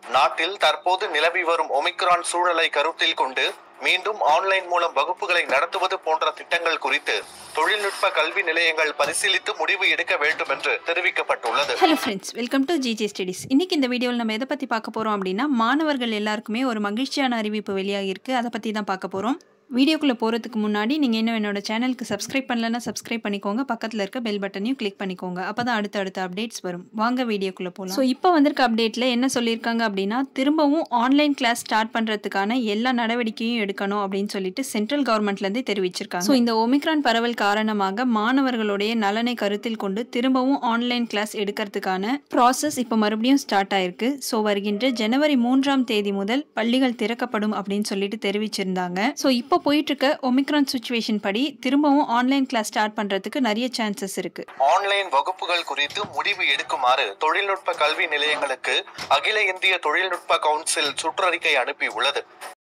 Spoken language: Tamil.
நாட்டில் தற்போது நிலவி வரும் ஒமிக்ரான் சூழலை கருத்தில் கொண்டு மீண்டும் ஆன்லைன் மூலம் வகுப்புகளை நடத்துவது போன்ற திட்டங்கள் குறித்து தொழில்நுட்ப கல்வி நிலையங்கள் பரிசீலித்து முடிவு எடுக்க வேண்டும் என்று தெரிவிக்கப்பட்டுள்ளது hello friends welcome to GJ studies இன்னைக்கு இந்த வீடியோவில் நம்ம எதை பற்றி பார்க்க போகிறோம் அப்படின்னா மாணவர்கள் எல்லாருக்குமே ஒரு மகிழ்ச்சியான அறிவிப்பு வெளியாகிருக்கு அதை பற்றி தான் பார்க்க போகிறோம் வீடியோக்குள்ளே போகிறதுக்கு முன்னாடி நீங்கள் இன்னும் என்னோட சேனலுக்கு சப்ஸ்கிரைப் பண்ணலன்னா சப்ஸ்கிரைப் பண்ணிக்கோங்க பக்கத்தில் இருக்க பெல் பட்டனையும் கிளிக் பண்ணிக்கோங்க அப்போ தான் அடுத்த அடுத்த அப்டேட்ஸ் வரும் வாங்க வீடியோக்குள்ளே போகலாம் ஸோ இப்போ வந்திருக்க அப்டேட்டில் என்ன சொல்லியிருக்காங்க அப்படின்னா திரும்பவும் ஆன்லைன் கிளாஸ் ஸ்டார்ட் பண்ணுறதுக்கான எல்லா நடவடிக்கையும் எடுக்கணும் அப்படின்னு சொல்லிட்டு சென்ட்ரல் கவர்மெண்ட்லேருந்தே தெரிவிச்சிருக்காங்க ஸோ இந்த ஒமிக்ரான் பரவல் காரணமாக மாணவர்களுடைய நலனை கருத்தில் கொண்டு திரும்பவும் ஆன்லைன் கிளாஸ் எடுக்கிறதுக்கான ப்ராசஸ் இப்போ மறுபடியும் ஸ்டார்ட் ஆயிருக்கு ஸோ வருகின்ற ஜனவரி மூன்றாம் தேதி முதல் பள்ளிகள் திறக்கப்படும் அப்படின்னு சொல்லிட்டு தெரிவிச்சிருந்தாங்க ஸோ இப்போ போயிட்டு இருக்க ஒமிக்ரான் சுச்சுவேஷன் படி திரும்பவும் ஆன்லைன் கிளாஸ் ஸ்டார்ட் பண்றதுக்கு நிறைய சான்சஸ் இருக்கு ஆன்லைன் வகுப்புகள் குறித்து முடிவு எடுக்குமாறு தொழில்நுட்ப கல்வி நிலையங்களுக்கு அகில இந்திய தொழில்நுட்ப கவுன்சில் சுற்றறிக்கை அனுப்பியுள்ளது